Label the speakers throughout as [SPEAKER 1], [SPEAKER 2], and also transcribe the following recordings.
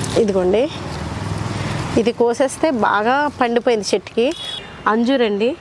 [SPEAKER 1] ఇదిగోండి ఇది కోసేస్తే బాగా పండిపోయింది చెట్టుకి అంజూరండి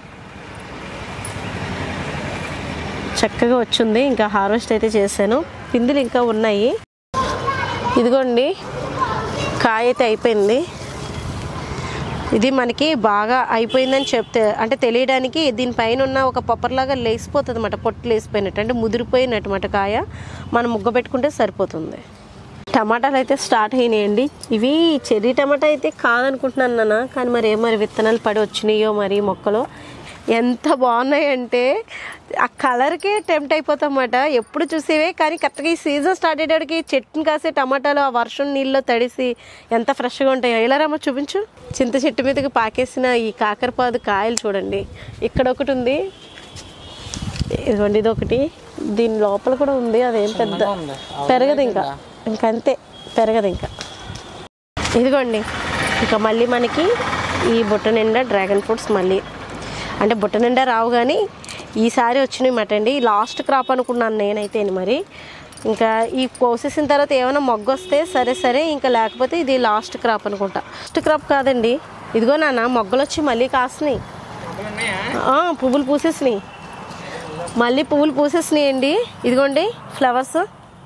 [SPEAKER 1] చక్కగా వచ్చింది ఇంకా హార్వెస్ట్ అయితే చేశాను పిందులు ఇంకా ఉన్నాయి ఇదిగోండి కాయ అయితే అయిపోయింది ఇది మనకి బాగా అయిపోయిందని చెప్తే అంటే తెలియడానికి దీనిపైన ఉన్న ఒక పప్పర్లాగా లేసిపోతుంది అన్నమాట పొట్టు లేసిపోయినట్టు అంటే ముదిరిపోయినట్టుమాట కాయ మనం ముగ్గ పెట్టుకుంటే సరిపోతుంది టమాటాలు అయితే స్టార్ట్ అయినాయండి ఇవి చెర్రీ టమాటా అయితే కాదనుకుంటున్నాను నాన్న కానీ మరి ఏం మరి విత్తనాలు పడి వచ్చినాయో మరి మొక్కలు ఎంత బాగున్నాయంటే ఆ కలర్కే టెంప్ట్ అయిపోతామన్నమాట ఎప్పుడు చూసేవే కానీ కరెక్ట్గా ఈ సీజన్ స్టార్ట్ అయ్యేటికి చెట్టుని కాసే టమాటాలు ఆ వర్షం నీళ్ళలో తడిసి ఎంత ఫ్రెష్గా ఉంటాయో ఇలా రమ్మ చూపించు చింత చెట్టు మీదకి పాకేసిన ఈ కాకరపాదు కాయలు చూడండి ఇక్కడ ఒకటి ఉంది ఇదిగోండి ఇది ఒకటి దీని లోపల కూడా ఉంది అదేం పెద్ద పెరగదు ఇంకా ఇంకంతే పెరగదు ఇంకా ఇదిగోండి ఇంకా మళ్ళీ మనకి ఈ బుట్ట నిండా డ్రాగన్ ఫ్రూట్స్ మళ్ళీ అంటే బుట్ట నిండా రావు కానీ ఈసారి వచ్చినాయి మాట అండి లాస్ట్ క్రాప్ అనుకున్నాను నేనైతే మరి ఇంకా ఈ కోసేసిన తర్వాత ఏమైనా మొగ్గు వస్తే సరే సరే ఇంకా లేకపోతే ఇది లాస్ట్ క్రాప్ అనుకుంటా లాస్ట్ క్రాప్ కాదండి ఇదిగో నాన్న మొగ్గలు వచ్చి మళ్ళీ కాస్తున్నాయి ఆ, పువ్వులు పూసేసినాయి మళ్ళీ పువ్వులు పూసేసినాయి అండి ఇదిగోండి ఫ్లవర్స్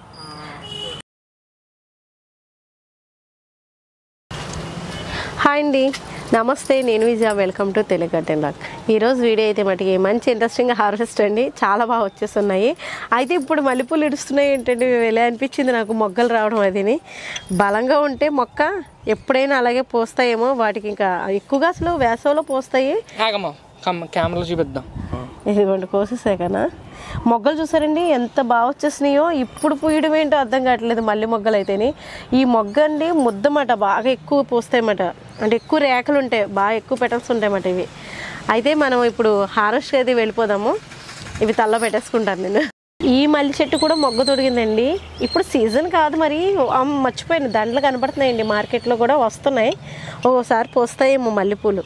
[SPEAKER 1] హాయ్ అండి నమస్తే నేను Vijaya welcome to Telugu garden lock ఈరోజు వీడియో అయితే మటుకి మంచి ఇంట్రెస్టింగ్ హార్వెస్ట్ అండి చాలా బాగా వచ్చేస్తున్నాయి అయితే ఇప్పుడు మల్లెపూలు ఇడుస్తున్నాయి ఏంటంటే ఎలా అనిపించింది నాకు మొగ్గలు రావడం అదిని బలంగా ఉంటే మొక్క ఎప్పుడైనా అలాగే పోస్తాయేమో వాటికి ఇంకా ఎక్కువగా అసలు వేసవిలో పోస్తాయి
[SPEAKER 2] ఆగమ్మా కమ్ కెమెరాలో చూపిద్దాం
[SPEAKER 1] ఇదిగోండి కోసేసాయి కదా మొగ్గలు చూసారండి ఎంత బాగా వచ్చేసినాయో ఇప్పుడు పూయడం ఏంటో అర్థం కావట్లేదు మళ్ళీ మొగ్గలు అయితేని ఈ మొగ్గ అండి ముద్దమాట బాగా ఎక్కువ పూస్తాయన్నమాట అంటే ఎక్కువ రేఖలు ఉంటాయి బాగా ఎక్కువ పెటల్స్ ఉంటాయన్నమాట ఇవి అయితే మనం ఇప్పుడు హార్వెస్ట్కి అయితే వెళ్ళిపోదాము ఇవి తల్ల పెట్టేసుకుంటాను నేను ఈ మల్లి చెట్టు కూడా మొగ్గ తొడిగిందండి ఇప్పుడు సీజన్ కాదు మరి ఆ, మర్చిపోయాను దండలు కనబడుతున్నాయండి మార్కెట్లో కూడా వస్తున్నాయి ఒక్కోసారి పోస్తాయేమో మల్లెపూలు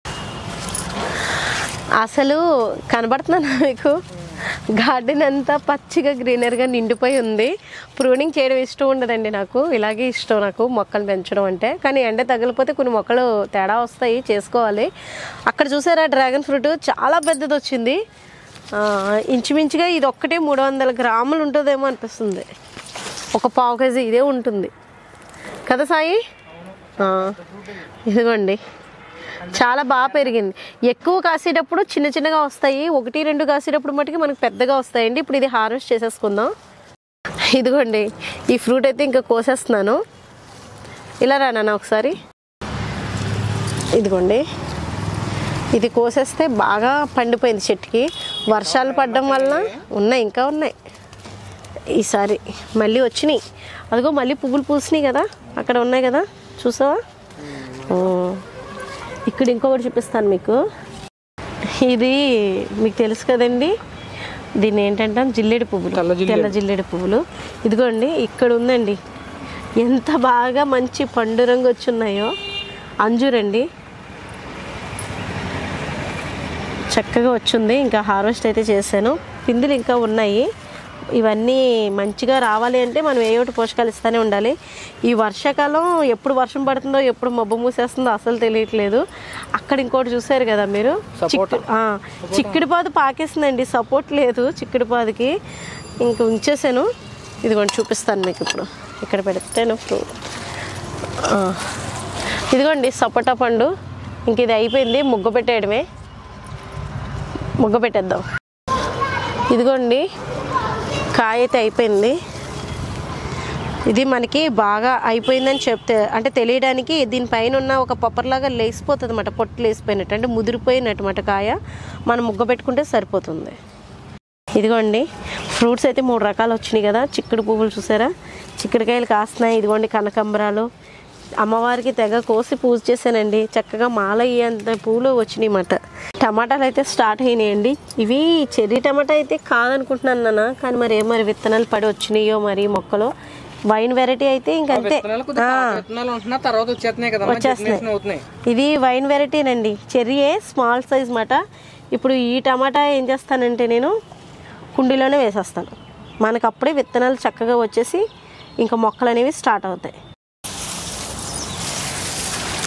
[SPEAKER 1] అసలు కనబడుతుందా మీకు గార్డెన్ అంతా పచ్చిగా గ్రీనరీగా నిండిపోయి ఉంది ప్రూనింగ్ చేయడం ఇష్టం ఉండదండి నాకు ఇలాగే ఇష్టం నాకు మొక్కలు పెంచడం అంటే కానీ ఎండ తగిలిపోతే కొన్ని మొక్కలు తేడా వస్తాయి చేసుకోవాలి అక్కడ చూసారా డ్రాగన్ ఫ్రూట్ చాలా పెద్దది వచ్చింది ఆ, ఇంచుమించుగా ఇది ఒక్కటే మూడు వందల గ్రాములు ఉంటుందేమో అనిపిస్తుంది ఒక పావు కేజీ ఇదే ఉంటుంది కదా సాయి ఆ, ఇదిగోండి చాలా బాగా పెరిగింది ఎక్కువ కాసేటప్పుడు చిన్న చిన్నగా వస్తాయి ఒకటి రెండు కాసేటప్పుడు మటుకు మనకు పెద్దగా వస్తాయండి ఇప్పుడు ఇది హార్వెస్ట్ చేసేసుకుందాం ఇదిగోండి ఈ ఫ్రూట్ అయితే ఇంకా కోసేస్తున్నాను ఇలా రానా ఒకసారి ఇదిగోండి ఇది కోసేస్తే బాగా పండిపోయింది చెట్టుకి వర్షాలు పడడం వలన ఉన్నాయి ఇంకా ఉన్నాయి ఈసారి మళ్ళీ వచ్చినాయి అదిగో మళ్ళీ పువ్వులు పూసినాయి కదా అక్కడ ఉన్నాయి కదా చూసావా ఓ. ఇక్కడ ఇంకొకటి చూపిస్తాను మీకు ఇది మీకు తెలుసు కదండి దీన్ని ఏంటంటే జిల్లేడు పువ్వులు
[SPEAKER 2] తెల్ల జిల్లేడు.
[SPEAKER 1] తెల్ల జిల్లేడు పువ్వులు ఇదిగోండి ఇక్కడ ఉందండి ఎంత బాగా మంచి పండు రంగు వచ్చి ఉన్నాయో అంజూరండి చక్కగా వచ్చింది ఇంకా హార్వెస్ట్ అయితే చేశాను పిందులు ఇంకా ఉన్నాయి ఇవన్నీ మంచిగా రావాలి అంటే మనం ఏ ఒకటి పోషకాలు ఇస్తూనే ఉండాలి ఈ వర్షాకాలం ఎప్పుడు వర్షం పడుతుందో ఎప్పుడు మబ్బు మూసేస్తుందో అసలు తెలియట్లేదు అక్కడ ఇంకోటి చూసారు కదా మీరు చిక్కు ఆ, చిక్కుడుపాదు పాకేసిందండి సపోర్ట్ లేదు చిక్కుడుపాదుకి ఇంక ఉంచేసాను ఇదిగోండి చూపిస్తాను మీకు ఇప్పుడు ఇక్కడ పెడతాను ఫ్రూట్ ఆ, ఇదిగోండి సపోటా పండు ఇంక ఇది అయిపోయింది ముగ్గ పెట్టేయడమే ముగ్గ పెట్టేద్దాం ఇదిగోండి కాయ అయితే అయిపోయింది ఇది మనకి బాగా అయిపోయిందని చెప్తే అంటే తెలియడానికి దీనిపైన ఉన్న ఒక పప్పర్లాగా లేసిపోతుంది అనమాట పొట్టు లేసిపోయినట్టు అంటే ముదిరిపోయినట్టుమాట కాయ మనం ముగ్గ పెట్టుకుంటే సరిపోతుంది ఇదిగోండి ఫ్రూట్స్ అయితే మూడు రకాలు వచ్చినాయి కదా చిక్కుడు పువ్వులు చూసారా చిక్కుడుకాయలు కాస్తున్నాయి ఇదిగోండి కనకంబరాలు అమ్మవారికి తెగ కోసి పూజ చేశానండి చక్కగా మాల అయ్యేంత పూలు వచ్చినాయి అన్నమాట టమాటాలు అయితే స్టార్ట్ అయినాయండి ఇవి చెర్రీ టమాటా అయితే కాదనుకుంటున్నాను నాన్న కానీ మరి ఏం మరి విత్తనాలు పడి వచ్చినాయో మరి మొక్కలు వైన్ వెరైటీ అయితే ఇంకంతే
[SPEAKER 2] విత్తనాలు కొద్దిగా పాత విత్తనాలు ఉంటున్నా తర్వాత వచ్చేస్తున్నాయి కదా
[SPEAKER 1] వచ్చేస్తున్నాయి.
[SPEAKER 2] అవుతున్నాయి
[SPEAKER 1] ఇది వైన్ వెరైటీనండి చెర్రీయే స్మాల్ సైజ్ మాట ఇప్పుడు ఈ టమాటా ఏం చేస్తానంటే నేను కుండీలోనే వేసేస్తాను మనకు అప్పుడే విత్తనాలు చక్కగా వచ్చేసి ఇంకా మొక్కలు అనేవి స్టార్ట్ అవుతాయి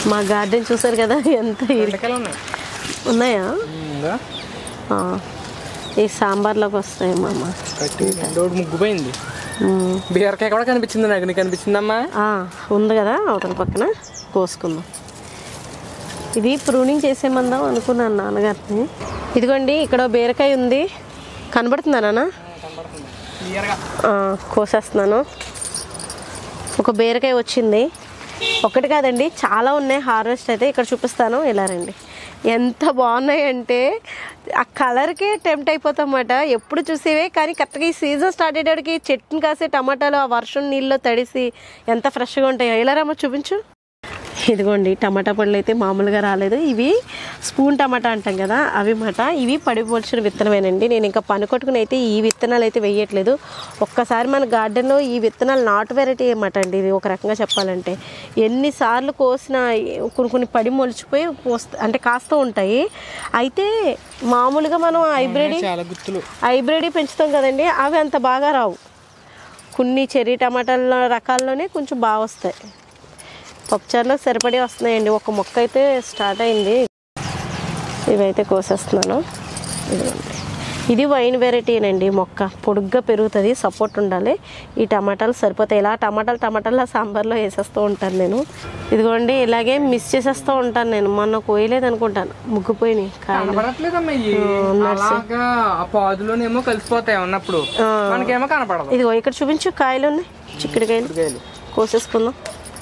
[SPEAKER 1] మా గార్డెన్ చూసారు కదా ఎంత ఇరి-
[SPEAKER 2] బెండకాయలు ఉన్నాయి
[SPEAKER 1] ఉన్నాయా
[SPEAKER 2] ఉందా?
[SPEAKER 1] ఆ, ఈ సాంబార్లోకి వస్తాయి మామ
[SPEAKER 2] కట్టి రెండోడు ముగ్గుపోయింది బీరకాయ కూడా కనిపించింది నాకు నీకు కనిపించిందమ్మా
[SPEAKER 1] ఆ, ఉంది కదా అవతల పక్కన కోసుకుందాం ఇది ప్రూనింగ్ చేసేమందాం అనుకున్నాను నాన్నగారిని ఇదిగోండి ఇక్కడ బీరకాయ ఉంది కనబడుతుందా నాన్న
[SPEAKER 2] క్లియర్గా
[SPEAKER 1] ఆ, కోసేస్తున్నాను ఒక బీరకాయ వచ్చింది ఒకటి కాదండి చాలా ఉన్నాయి హార్వెస్ట్ అయితే ఇక్కడ చూపిస్తాను ఇలా రండి ఎంత బాగున్నాయి అంటే ఆ కలర్కే టెంప్ట్ అయిపోతామన్నమాట ఎప్పుడు చూసేవే కానీ కరెక్ట్గా ఈ సీజన్ స్టార్ట్ అయ్యేటికి చెట్టుని కాసే టమాటాలు ఆ వర్షం నీళ్ళలో తడిసి ఎంత ఫ్రెష్గా ఉంటాయో ఇలా రమ్మ చూపించు ఇదిగోండి టమాటా పళ్ళు అయితే మామూలుగా రాలేదు ఇవి స్పూన్ టమాటా అంటాం కదా అవి మాట ఇవి పడిపోల్చిన విత్తనమేనండి నేను ఇంకా పనికొట్టుకుని అయితే ఈ విత్తనాలు అయితే వేయట్లేదు ఒక్కసారి మన గార్డెన్లో ఈ విత్తనాలు నాటు వెరైటీ ఏమాట అండి ఇది ఒక రకంగా చెప్పాలంటే ఎన్నిసార్లు కోసిన కొన్ని కొన్ని పడి మొలిచిపోయి పోస్త అంటే కాస్తూ ఉంటాయి అయితే మామూలుగా మనం హైబ్రిడ్
[SPEAKER 2] చాలా గుర్తులు
[SPEAKER 1] హైబ్రిడ్ పెంచుతాం కదండి అవి అంత బాగా రావు కొన్ని చెర్రీ టమాటాల రకాల్లోనే కొంచెం బాగా వస్తాయి పప్పుచారులో సరిపడి వస్తున్నాయండి ఒక మొక్క అయితే స్టార్ట్ అయింది ఇవైతే కోసేస్తున్నాను ఇదిగోండి ఇది వైన్ వెరైటీనండి మొక్క పొడుగ్గా పెరుగుతుంది సపోర్ట్ ఉండాలి ఈ టమాటాలు సరిపోతాయి ఇలా టమాటాలు టమాటాలు సాంబార్లో వేసేస్తూ ఉంటాను నేను ఇదిగోండి ఇలాగే మిస్ చేసేస్తూ ఉంటాను నేను మొన్న కోయలేదు అనుకుంటాను ముగ్గుపోయినాయి కాయలు
[SPEAKER 2] కనపడట్లేదమ్మా ఇవి అలాగా ఆ పాదులోనేమో కలిసిపోతాయి ఉన్నప్పుడు మనకేమో కనపడదు
[SPEAKER 1] ఇదిగో ఇక్కడ చూపించు కాయలు ఉన్నాయి చిక్కుడుకాయలు
[SPEAKER 2] కూరగాయలు
[SPEAKER 1] కోసేసుకుందాం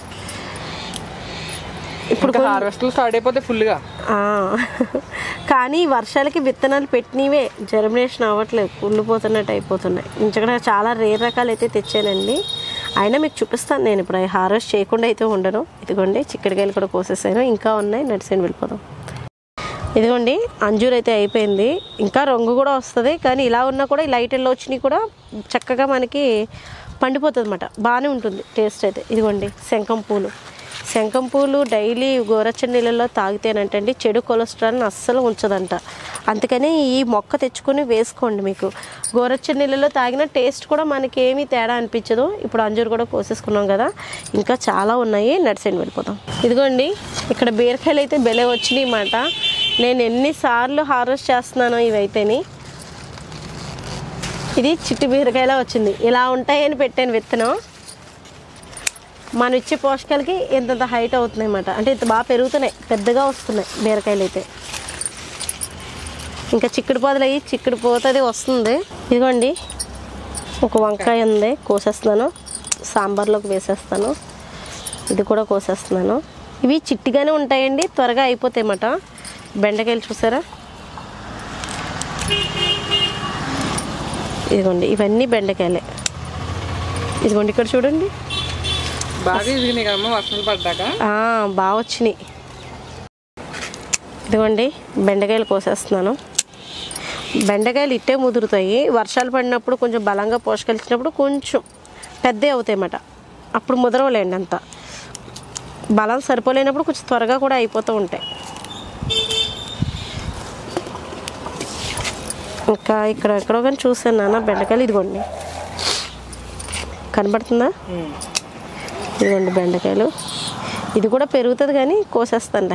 [SPEAKER 1] ఇప్పుడు
[SPEAKER 2] ఇప్పుడు హార్వెస్ట్లు స్టార్ట్ అయిపోతే ఫుల్గా
[SPEAKER 1] ఆ, కానీ ఈ వర్షాలకి విత్తనాలు పెట్టినవే జర్మినేషన్ అవ్వట్లేదు కుళ్ళిపోతున్నట్టు అయిపోతున్నాయి ఇంచక్కడ చాలా రేర్ రకాలు అయితే తెచ్చానండి అయినా మీకు చూపిస్తాను నేను ఇప్పుడు హార్వెస్ట్ చేయకుండా అయితే ఉండను ఇదిగోండి చిక్కడికాయలు కూడా కోసేసాను ఇంకా ఉన్నాయి నడిసేని వెళ్ళిపోదాం ఇదిగోండి అంజూర్ అయితే అయిపోయింది ఇంకా రంగు కూడా వస్తుంది కానీ ఇలా ఉన్నా కూడా ఈ లైట్ ఎల్లో వచ్చినాయి కూడా చక్కగా మనకి పండిపోతుంది అనమాట బాగానే ఉంటుంది టేస్ట్ అయితే ఇదిగోండి శంఖం పూలు శంఖం పూలు డైలీ గోరచ్చని నీళ్ళలో తాగితేనంటండి చెడు కొలెస్ట్రాల్ని అస్సలు ఉంచదంట అందుకని ఈ మొక్క తెచ్చుకొని వేసుకోండి మీకు గోరచ్చని నీళ్ళలో తాగిన టేస్ట్ కూడా మనకి ఏమీ తేడా అనిపించదు ఇప్పుడు అంజూరు కూడా కోసేసుకున్నాం కదా ఇంకా చాలా ఉన్నాయి నడిసేని వెళ్ళిపోతాం ఇదిగోండి ఇక్కడ బీరకాయలు అయితే బెలే వచ్చినాయి అన్నమాట నేను ఎన్నిసార్లు హార్వెస్ట్ చేస్తున్నానో ఇవైతేని ఇది చిట్టి బీరకాయలా వచ్చింది ఇలా ఉంటాయని పెట్టాను విత్తనం మనం ఇచ్చే పోషకాలకి ఇంతంత హైట్ అవుతున్నాయి అన్నమాట అంటే ఇంత బాగా పెరుగుతున్నాయి పెద్దగా వస్తున్నాయి బీరకాయలు అయితే ఇంకా చిక్కుడు పాదులు అయ్యి చిక్కుడు పోతుంది వస్తుంది ఇదిగోండి ఒక వంకాయ ఉంది కోసేస్తున్నాను సాంబార్లోకి వేసేస్తాను ఇది కూడా కోసేస్తున్నాను ఇవి చిట్టిగానే ఉంటాయండి త్వరగా అయిపోతాయి అన్నమాట బెండకాయలు చూసారా ఇదిగోండి ఇవన్నీ బెండకాయలే ఇదిగోండి ఇక్కడ చూడండి
[SPEAKER 2] బాగా ఎదిగినాయి కదమ్మా వర్షాలు పడ్డాక
[SPEAKER 1] ఆ, బాగా వచ్చినాయి ఇదిగోండి బెండకాయలు కోసేస్తున్నాను బెండకాయలు ఇట్టే ముదురుతాయి వర్షాలు పడినప్పుడు కొంచెం బలంగా పోషకాలు ఇచ్చినప్పుడు కొంచెం పెద్దవి అవుతాయి అన్నమాట అప్పుడు ముదరవలేండి అంత బలం సరిపోలేనప్పుడు కొంచెం త్వరగా కూడా అయిపోతూ ఉంటాయి ఇంకా ఇక్కడ ఎక్కడో కానీ చూసాను నాన్న బెండకాయలు ఇదిగోండి కనబడుతుందా
[SPEAKER 2] ఉమ్.
[SPEAKER 1] ఇదిగోండి బెండకాయలు ఇది కూడా పెరుగుతుంది కానీ కోసేస్తానులే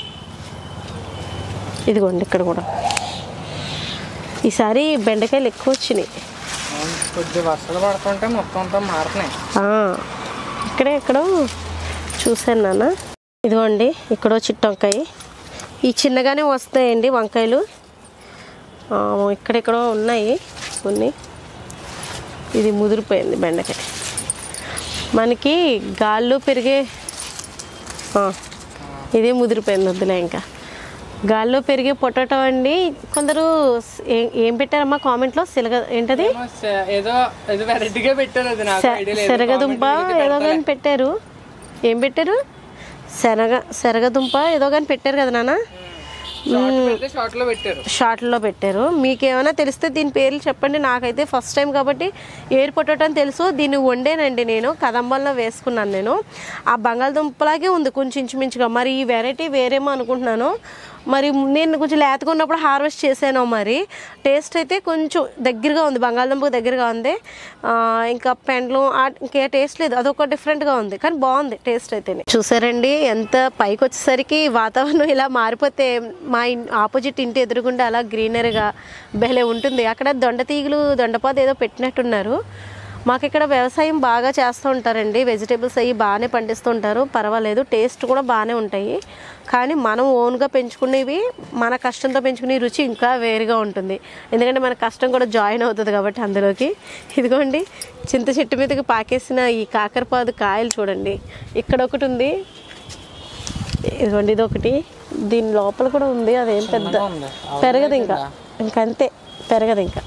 [SPEAKER 1] ఇదిగోండి ఇక్కడ కూడా ఈసారి బెండకాయలు ఎక్కువ వచ్చినాయి
[SPEAKER 2] అవును, కొద్ది వర్షాలు పడుతుంటే మొత్తం అంతా మారుతున్నాయి
[SPEAKER 1] ఆ, ఇక్కడే ఎక్కడో చూశాను నాన్న ఇదిగోండి ఇక్కడో చిట్టు వంకాయ ఈ చిన్నగానే వస్తాయండి వంకాయలు ఆ, ఇక్కడెక్కడో ఉన్నాయి కొన్ని ఇది ముదిరిపోయింది బెండకాయ మనకి గాల్లో పెరిగే ఆ, ఇదే ముదిరిపోయింది వద్దులే ఇంకా గాల్లో పెరిగే పొటాటో అండి కొందరు స్- ఏ- ఏం పెట్టారమ్మా కామెంట్లో సిలగ ఏంటది
[SPEAKER 2] ఏమో స- ఏదో ఏదో వెరైటీగా పెట్టారు అది నాకు
[SPEAKER 1] శ-
[SPEAKER 2] ఐడియా లేదు
[SPEAKER 1] శనగదుంప ఏదో కానీ పెట్టారు ఏం పెట్టారు శనగ శనగదుంప ఏదో కానీ పెట్టారు కదా నాన్న
[SPEAKER 2] షార్ట్ పెడితే షార్ట్ లో పెట్టారు
[SPEAKER 1] షార్ట్లో పెట్టారు మీకు ఏమైనా తెలిస్తే దీని పేర్లు చెప్పండి నాకైతే ఫస్ట్ టైం కాబట్టి ఎయిర్ పొటాటో అని తెలుసు దీన్ని వండేనండి నేను కదంబంలో వేసుకున్నాను నేను ఆ బంగాళదుంపలాగే ఉంది కొంచెం ఇంచుమించుగా మరి ఈ వెరైటీ వేరేమో అనుకుంటున్నాను మరి నేను కొంచెం లేతగా ఉన్నప్పుడు హార్వెస్ట్ చేశాను మరి టేస్ట్ అయితే కొంచెం దగ్గరగా ఉంది బంగాళదుంప దగ్గరగా ఉంది ఆ, ఇంకా పెండ్లం ఆ- ఇంకా టేస్ట్ లేదు అదొక డిఫరెంట్గా ఉంది కానీ బాగుంది టేస్ట్ అయితే చూసారండి ఎంత పైకి వచ్చేసరికి వాతావరణం ఇలా మారిపోతే మా ఇన్ ఆపోజిట్ ఇంటి ఎదురుగుండా అలా గ్రీనరీగా భలే ఉంటుంది అక్కడ దొండ తీగలు దొండపాద ఏదో పెట్టినట్టున్నారు మాకు ఇక్కడ వ్యవసాయం బాగా చేస్తూ ఉంటారండి వెజిటేబుల్స్ అవి బాగానే పండిస్తూ ఉంటారు పర్వాలేదు టేస్ట్ కూడా బాగానే ఉంటాయి కానీ మనం ఓన్గా పెంచుకునేవి మన కష్టంతో పెంచుకునే రుచి ఇంకా వేరుగా ఉంటుంది ఎందుకంటే మన కష్టం కూడా జాయిన్ అవుతుంది కాబట్టి అందులోకి ఇదిగోండి చింత చెట్టు మీదకి పాకేసిన ఈ కాకరపాదు కాయలు చూడండి ఇక్కడ ఒకటి ఉంది ఇదిగోండి ఇది ఒకటి దీని లోపల కూడా ఉంది అదేం పెద్ద
[SPEAKER 2] ఉంది.
[SPEAKER 1] పెరగదు ఇంకా ఇంకంతే పెరగదు ఇంకా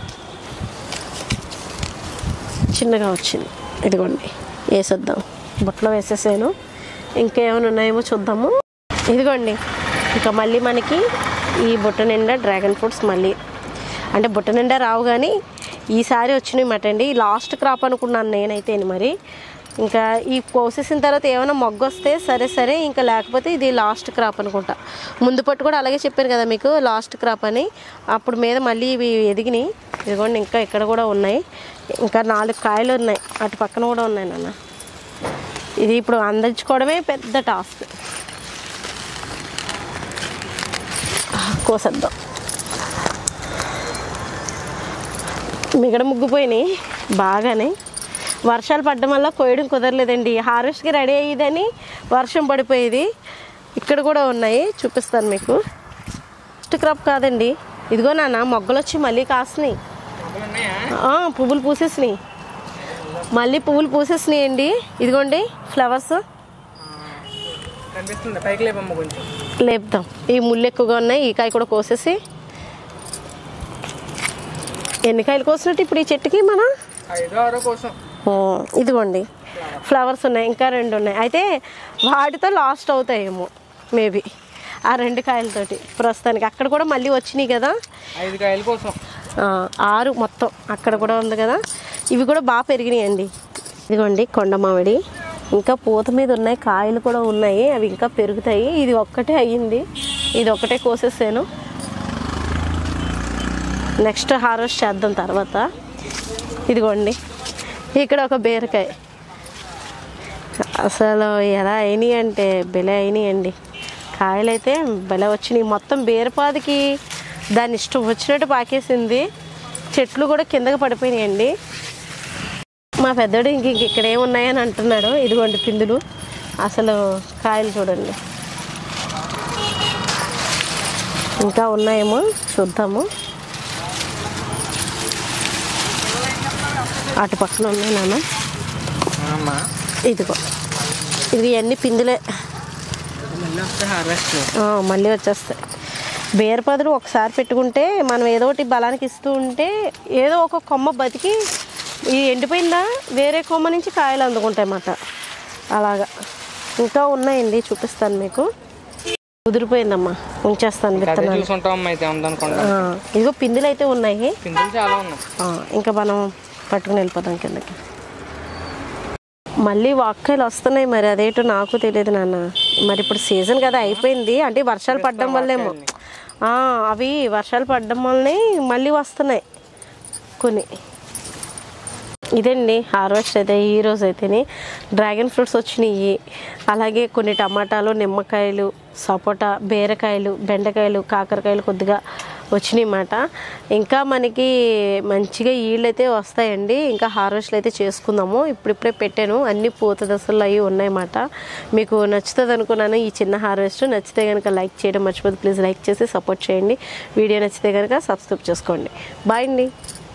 [SPEAKER 1] చిన్నగా వచ్చింది ఇదిగోండి వేసేద్దాం బుట్టలో వేసేసాను ఇంకేమైనా ఉన్నాయేమో చూద్దాము ఇదిగోండి ఇంకా మళ్ళీ మనకి ఈ బుట్ట నిండా డ్రాగన్ ఫ్రూట్స్ మళ్ళీ అంటే బుట్ట నిండా రావు కానీ ఈసారి వచ్చినాయి మాట అండి లాస్ట్ క్రాప్ అనుకున్నాను నేనైతే మరి ఇంకా ఈ కోసేసిన తర్వాత ఏమైనా మొగ్గ వస్తే సరే సరే ఇంకా లేకపోతే ఇది లాస్ట్ క్రాప్ అనుకుంటా ముందు పట్టు కూడా అలాగే చెప్పాను కదా మీకు లాస్ట్ క్రాప్ అని అప్పుడు మీద మళ్ళీ ఇవి ఎదిగినాయి ఇదిగోండి ఇంకా ఇక్కడ కూడా ఉన్నాయి ఇంకా నాలుగు కాయలు ఉన్నాయి అటు పక్కన కూడా ఉన్నాయి నాన్న ఇది ఇప్పుడు అందించుకోవడమే పెద్ద టాస్క్ కోసేద్దాం మిగడ ముగ్గుపోయినాయి బాగానే వర్షాలు పడడం వల్ల కోయడం కుదరలేదండి హార్వెస్ట్కి రెడీ అయ్యేదని వర్షం పడిపోయేది ఇక్కడ కూడా ఉన్నాయి చూపిస్తాను మీకు ఫస్ట్ క్రాప్ కాదండి ఇదిగో నాన్న మొగ్గలు వచ్చి మళ్ళీ కాస్తున్నాయి
[SPEAKER 2] మొక్కలు ఉన్నాయా
[SPEAKER 1] ఆ, పువ్వులు పూసేసినాయి మళ్ళీ పువ్వులు పూసేసినాయి అండి ఇదిగోండి ఫ్లవర్స్
[SPEAKER 2] కనిపిస్తుంది పైకి లేపమ్మ కొంచెం
[SPEAKER 1] లేపుతాం ఈ ముళ్ళు ఎక్కువగా ఉన్నాయి ఈ కాయ కూడా కోసేసి ఎన్ని కాయలు కోసినట్టు ఇప్పుడు ఈ చెట్టుకి మన
[SPEAKER 2] ఐదో ఆరో కోసం
[SPEAKER 1] ఓ, ఇదిగోండి ఫ్లవర్స్ ఉన్నాయి ఇంకా రెండు ఉన్నాయి అయితే వాటితో లాస్ట్ అవుతాయేమో మేబీ ఆ రెండు కాయలతోటి ప్రస్తుతానికి అక్కడ కూడా మళ్ళీ వచ్చినాయి కదా
[SPEAKER 2] ఐదు కాయల కోసం
[SPEAKER 1] ఆ, ఆరు మొత్తం అక్కడ కూడా ఉంది కదా ఇవి కూడా బాగా పెరిగినాయండి ఇదిగోండి కొండ మామిడి ఇంకా పూత మీద ఉన్నాయి కాయలు కూడా ఉన్నాయి అవి ఇంకా పెరుగుతాయి ఇది ఒక్కటే అయ్యింది ఇది ఒక్కటే కోసేసాను నెక్స్ట్ హార్వెస్ట్ చేద్దాం తర్వాత ఇదిగోండి ఇక్కడ ఒక బీరకాయ అసలు ఎలా అయినాయి అంటే బెలే అయినాయి అండి కాయలు అయితే బెల వచ్చినాయి మొత్తం బీరపాదికి దాని ఇష్టం వచ్చినట్టు పాకేసింది చెట్లు కూడా కిందకి పడిపోయినాయండి మా పెద్దోడు ఇంక ఇంక ఇక్కడ ఏమున్నాయని అంటున్నాడు ఇదిగోండి పిందులు అసలు కాయలు చూడండి ఇంకా ఉన్నాయేమో చూద్దాము అటు పక్కన ఉన్నాయి నాన్న
[SPEAKER 2] అమ్మా
[SPEAKER 1] ఇదిగో ఇవి అన్ని పిందులే
[SPEAKER 2] మళ్ళీ వస్తే హార్వెస్ట్
[SPEAKER 1] ఆ, మళ్ళీ వచ్చేస్తాయి బీరపదులు ఒకసారి పెట్టుకుంటే మనం ఏదో ఒకటి బలానికి ఇస్తూ ఉంటే ఏదో ఒక కొమ్మ బతికి ఈ ఎండిపోయిందా వేరే కొమ్మ నుంచి కాయలు అందుకుంటాయి అన్నమాట అలాగా ఇంకా ఉన్నాయండి చూపిస్తాను మీకు కుదిరిపోయిందమ్మా ఉంచేస్తాను
[SPEAKER 2] అదే
[SPEAKER 1] విత్తనాలు
[SPEAKER 2] చూసుంటాం అమ్మ అయితే ఉందనుకోండి
[SPEAKER 1] ఆ, ఇదిగో పిందులు అయితే ఉన్నాయి
[SPEAKER 2] పిందులు చాలా ఉన్నాయి
[SPEAKER 1] ఆ, ఇంకా మనం పట్టుకుని వెళ్ళిపోతాం కిందకి మళ్ళీ వాక్కాయలు వస్తున్నాయి మరి అదేంటో నాకు తెలియదు నాన్న మరి ఇప్పుడు సీజన్ కదా అయిపోయింది అంటే వర్షాలు పడడం వల్లేమో ఆ, అవి వర్షాలు పడడం వల్లనే మళ్ళీ వస్తున్నాయి కొన్ని ఇదండి హార్వెస్ట్ అయితే ఈ రోజు అయితేనే డ్రాగన్ ఫ్రూట్స్ వచ్చినాయి అలాగే కొన్ని టమాటాలు నిమ్మకాయలు సపోటా బీరకాయలు బెండకాయలు కాకరకాయలు కొద్దిగా వచ్చినాయి అన్నమాట ఇంకా మనకి మంచిగా ఈళ్ళు అయితే వస్తాయండి ఇంకా హార్వెస్ట్లు అయితే చేసుకుందాము ఇప్పుడిప్పుడే పెట్టాను అన్ని పూత దశలు అవి ఉన్నాయన్నమాట మీకు నచ్చుతుంది అనుకున్నాను ఈ చిన్న హార్వెస్ట్ నచ్చితే కనుక లైక్ చేయడం మర్చిపోదు ప్లీజ్ లైక్ చేసి సపోర్ట్ చేయండి వీడియో నచ్చితే కనుక సబ్స్క్రైబ్ చేసుకోండి బాయ్ అండి